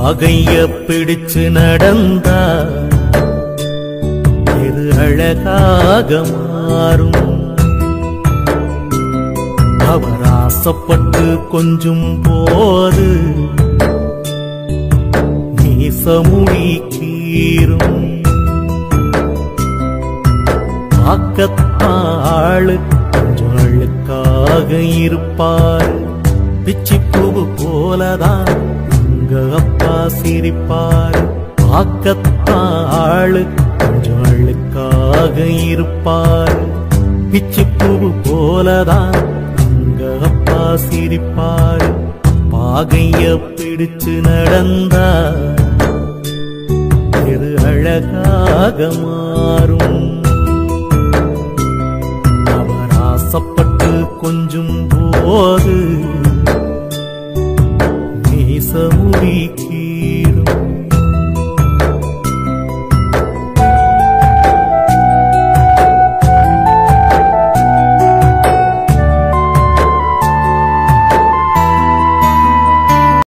பாகைய பிடிச்சு நடந்தா எது அழகாக மாறும் அவர் ஆசைப்பட்டு கொஞ்சும் போது நீசமுடி கீரும் பார்க்கத்தாளு கொஞ்சம் அழுக்காக இருப்பார் பிச்சி பூவு போலதான் உங்க அப்பா சிரிப்பார் பார்க்கத்தாளு கொஞ்சம் அழுக்காக இருப்பார் பிச்சி பூவு போலதான் உங்க அப்பா சிரிப்பார் பாகைய பிடிச்சு நடந்தா இது அழகாக மாறும் அவர் ஆசைப்பட்டு கொஞ்சும் போது மீசமுடி